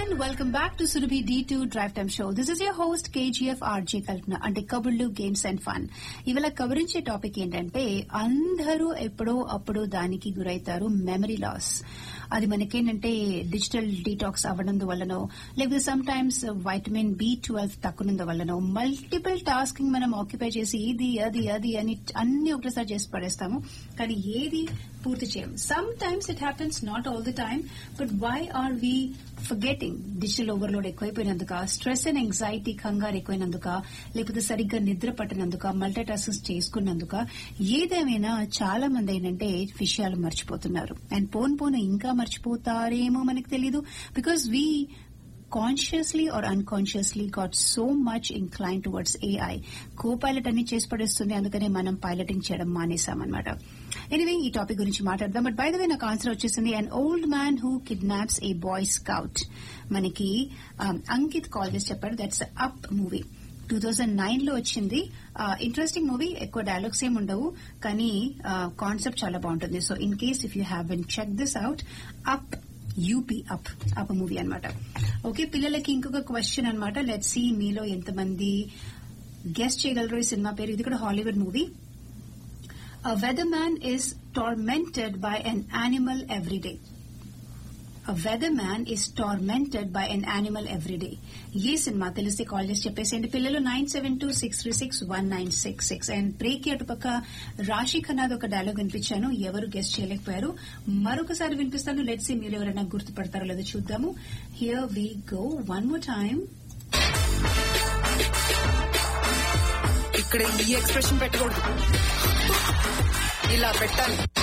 and welcome back to Surabhi D2 Drive Time Show. This is your host KGF RJ Kalpana అంటే కబుర్లు games and fun ఇవాళ కవరించే topic ఏంటంటే అందరూ ఎప్పుడో అప్పుడు దానికి గురైతారు మెమరీ లాస్ అది మనకేంటంటే డిజిటల్ డీటాక్స్ అవ్వడం వల్లనో లేకపోతే sometimes vitamin B twelve తక్కువ వల్లనో మల్టిపుల్ టాస్కింగ్ మనం ఆక్యుపై చేసి ఇది అది అది అని అన్ని ఒకటేసారి చేసి పడేస్తాము కానీ ఏది పూర్తి చేయం sometimes it happens not all the time but why are we forgetting digital overload ఎక్కువైపోయినందుక స్ట్రెస్ అండ్ ఎంగ్జైటీ కంగారు ఎక్కువైనందుక లేకపోతే సరిగ్గా నిద్ర పట్టినందుక మల్టీ టాస్క్ చేసుకున్నందుక ఏదేమైనా చాలా మంది ఏంటంటే విషయాలు మర్చిపోతున్నారు అండ్ పోన్ పోను ఇంకా మర్చిపోతారేమో మనకు తెలీదు because we consciously or unconsciously got so much incline towards AI copilot అన్ని చేసి పడేస్తుంది అందుకనే మనం పైలటింగ్ చేయడం మానేసామన్నమాట ఎనివే ఈ టాపిక్ గురించి మాట్లాడదాం బట్ బై ద వే నాకు ఆన్సర్ వచ్చేసింది and old man who kidnaps a boy scout మనకి అంకిత్ కాల్ చేసి చెప్పాడు that's up movie two thousand nine లో వచ్చింది ఇంట్రెస్టింగ్ మూవీ ఎక్కువ డైలాగ్స్ ఏమి ఉండవు కానీ కాన్సెప్ట్ చాలా బాగుంటుంది so in case if you have been check this out up UP up up movie అనమాట ఓకే పిల్లలకి ఇంకొక క్వశ్చన్ అనమాట లెట్ సి మీలో ఎంతమంది గెస్ట్ చేయగలరు ఈ సినిమా పేరు ఇది కూడా Hollywood movie A weatherman is tormented by an animal every day. A weatherman is tormented by an animal every day. ఏ సినిమా తెలిస్తే కాల్ చేసి చెప్పేసేయండి పిల్లలు nine seven two six three six one nine six six and break అటుపక్క రాశి ఖన్నాది ఒక dialogue వినిపించాను ఎవరు గెస్ట్ చేయలేకపోయారు మరొకసారి వినిపిస్తాను లెట్స్ మీరు ఎవరైనా గుర్తుపడతారో లేదో చూద్దాము here we go one more time ఇక్కడ ఈ ఎక్స్ప్రెషన్ పెట్టకూడదు ఇలా పెట్టాలి